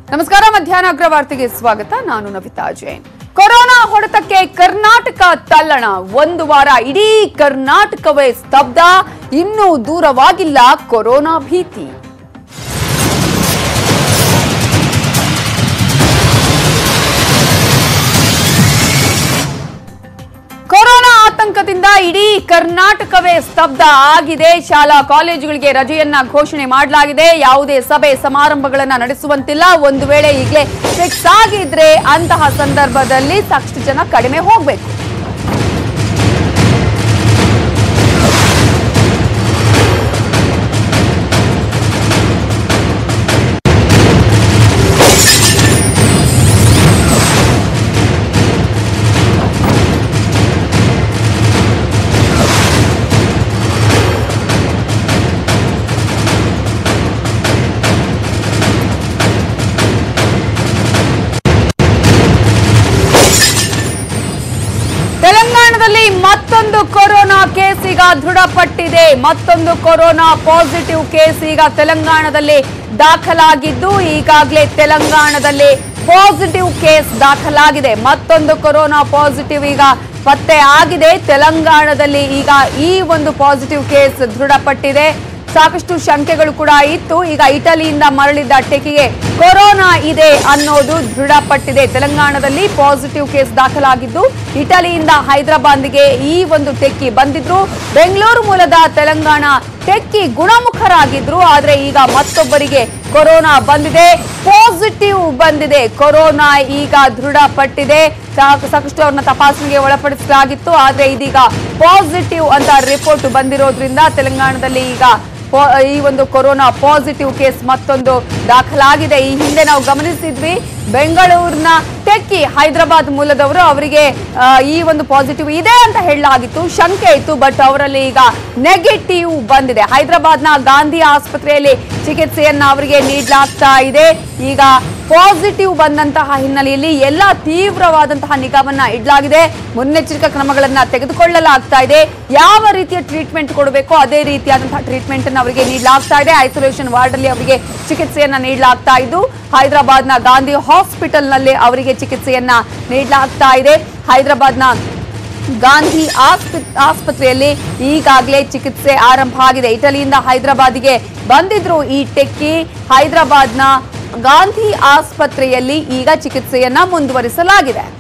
ನಮಸ್ಕಾರ ಮಧ್ಯಾಹ್ನ ಅಗ್ರವಾರ್ತೆಗೆ ಸ್ವಾಗತ ನಾನು ನವಿತಾ ಜೈನ್ ಕೊರೋನಾ ಹೊಡೆತಕ್ಕೆ ಕರ್ನಾಟಕ ತಲ್ಲಣ ಒಂದು ವಾರ ಇಡೀ ಕರ್ನಾಟಕವೇ ಸ್ತಬ್ಧ ಇನ್ನೂ ದೂರವಾಗಿಲ್ಲ ಕೊರೋನಾ ಭೀತಿ ಕೊರೋನಾ ಆತಂಕದಿಂದ ಇಡೀ ಕರ್ನಾಟಕವೇ ಸ್ತಬ್ಧ ಆಗಿದೆ ಶಾಲಾ ಕಾಲೇಜುಗಳಿಗೆ ರಜೆಯನ್ನ ಘೋಷಣೆ ಮಾಡಲಾಗಿದೆ ಯಾವುದೇ ಸಭೆ ಸಮಾರಂಭಗಳನ್ನ ನಡೆಸುವಂತಿಲ್ಲ ಒಂದು ವೇಳೆ ಈಗಲೇ ಫಿಕ್ಸ್ ಆಗಿದ್ರೆ ಅಂತಹ ಸಂದರ್ಭದಲ್ಲಿ ಸಾಕಷ್ಟು ಜನ ಕಡಿಮೆ ಹೋಗಬೇಕು ತೆಲಂಗಾಣದಲ್ಲಿ ಮತ್ತೊಂದು ಕೊರೋನಾ ಕೇಸ್ ಈಗ ದೃಢಪಟ್ಟಿದೆ ಮತ್ತೊಂದು ಕೊರೋನಾ ಪಾಸಿಟಿವ್ ಕೇಸ್ ಈಗ ತೆಲಂಗಾಣದಲ್ಲಿ ದಾಖಲಾಗಿದ್ದು ಈಗಾಗಲೇ ತೆಲಂಗಾಣದಲ್ಲಿ ಪಾಸಿಟಿವ್ ಕೇಸ್ ದಾಖಲಾಗಿದೆ ಮತ್ತೊಂದು ಕೊರೋನಾ ಪಾಸಿಟಿವ್ ಈಗ ಪತ್ತೆ ಆಗಿದೆ ತೆಲಂಗಾಣದಲ್ಲಿ ಈಗ ಈ ಒಂದು ಪಾಸಿಟಿವ್ ಕೇಸ್ ದೃಢಪಟ್ಟಿದೆ ಸಾಕಷ್ಟು ಶಂಕೆಗಳು ಕೂಡ ಇತ್ತು ಈಗ ಇಟಲಿಯಿಂದ ಮರಳಿದ್ದ ಟೆಕಿಗೆ ಕೊರೋನಾ ಇದೆ ಅನ್ನೋದು ದೃಢಪಟ್ಟಿದೆ ತೆಲಂಗಾಣದಲ್ಲಿ ಪಾಸಿಟಿವ್ ಕೇಸ್ ದಾಖಲಾಗಿದ್ದು ಇಟಲಿಯಿಂದ ಹೈದರಾಬಾದ್ಗೆ ಈ ಒಂದು ಟೆಕ್ಕಿ ಬಂದಿದ್ರು ಬೆಂಗಳೂರು ಮೂಲದ ತೆಲಂಗಾಣ ಟೆಕ್ಕಿ ಗುಣಮುಖರಾಗಿದ್ರು ಆದ್ರೆ ಈಗ ಮತ್ತೊಬ್ಬರಿಗೆ ಕೊರೋನಾ ಬಂದಿದೆ ಪಾಸಿಟಿವ್ ಬಂದಿದೆ ಕೊರೋನಾ ಈಗ ದೃಢಪಟ್ಟಿದೆ ಸಾ- ಸಾಕಷ್ಟು ಅವ್ರನ್ನ ತಪಾಸಣೆಗೆ ಒಳಪಡಿಸಲಾಗಿತ್ತು ಆದ್ರೆ ಇದೀಗ ಪಾಸಿಟಿವ್ ಅಂತ ರಿಪೋರ್ಟ್ ಬಂದಿರೋದ್ರಿಂದ ತೆಲಂಗಾಣದಲ್ಲಿ ಈಗ ಪಾ- ಈ ಒಂದು ಕೊರೋನಾ ಪಾಸಿಟಿವ್ ಕೇಸ್ ಮತ್ತೊಂದು ದಾಖಲಾಗಿದೆ ಈ ಹಿಂದೆ ನಾವು ಗಮನಿಸಿದ್ವಿ ಬೆಂಗಳೂರಿನ ಟೆಕ್ಕಿ ಹೈದರಾಬಾದ್ ಮೂಲದವರು ಅವರಿಗೆ ಆ, ಈ ಒಂದು ಪಾಸಿಟಿವ್ ಇದೆ ಅಂತ ಹೇಳಲಾಗಿತ್ತು ಶಂಕೆ ಇತ್ತು ಬಟ್ ಅವರಲ್ಲಿ ಈಗ ನೆಗೆಟಿವ್ ಬಂದಿದೆ ಹೈದರಾಬಾದ್ನ ಗಾಂಧಿ ಆಸ್ಪತ್ರೆಯಲ್ಲಿ ಚಿಕಿತ್ಸೆಯನ್ನ ಅವರಿಗೆ ನೀಡಲಾಗ್ತಾ ಇದೆ ಈಗ ಪಾಸಿಟಿವ್ ಬಂದಂತಹ ಹಿನ್ನೆಲೆಯಲ್ಲಿ ಎಲ್ಲ ತೀವ್ರವಾದಂತಹ ನಿಗಾವನ್ನ ಇಡಲಾಗಿದೆ ಮುನ್ನೆಚ್ಚರಿಕಾ ಕ್ರಮಗಳನ್ನ ತೆಗೆದುಕೊಳ್ಳಲಾಗ್ತಾ ಇದೆ ಯಾವ ರೀತಿಯ ಟ್ರೀಟ್ಮೆಂಟ್ ಕೊಡಬೇಕೋ ಅದೇ ರೀತಿಯಾದಂತಹ ಟ್ರೀಟ್ಮೆಂಟ್ ಅನ್ನು ಅವರಿಗೆ ನೀಡಲಾಗ್ತಾ ಇದೆ ಐಸೋಲೇಷನ್ ವಾರ್ಡ್ ಅಲ್ಲಿ ಅವರಿಗೆ ಚಿಕಿತ್ಸೆಯನ್ನ ನೀಡಲಾಗ್ತಾ ಇದ್ದು ಹೈದರಾಬಾದ್ನ ಗಾಂಧಿ ಹಾಸ್ಪಿಟಲ್ ನಲ್ಲಿ ಅವರಿಗೆ ಚಿಕಿತ್ಸೆಯನ್ನ ನೀಡಲಾಗ್ತಾ ಇದೆ ಹೈದರಾಬಾದ್ನ ಗಾಂಧಿ ಆಸ್ಪ- ಆಸ್ಪತ್ರೆಯಲ್ಲಿ ಈಗಾಗಲೇ ಚಿಕಿತ್ಸೆ ಆರಂಭ ಆಗಿದೆ ಇಟಲಿಯಿಂದ ಹೈದರಾಬಾದ್ಗೆ ಬಂದಿದ್ರು ಈ ಟೆಕ್ಕಿ ಹೈದರಾಬಾದ್ನ ಗಾಂಧಿ ಆಸ್ಪತ್ರೆಯಲ್ಲಿ ಈಗ ಚಿಕಿತ್ಸೆಯನ್ನ ಮುಂದುವರಿಸಲಾಗಿದೆ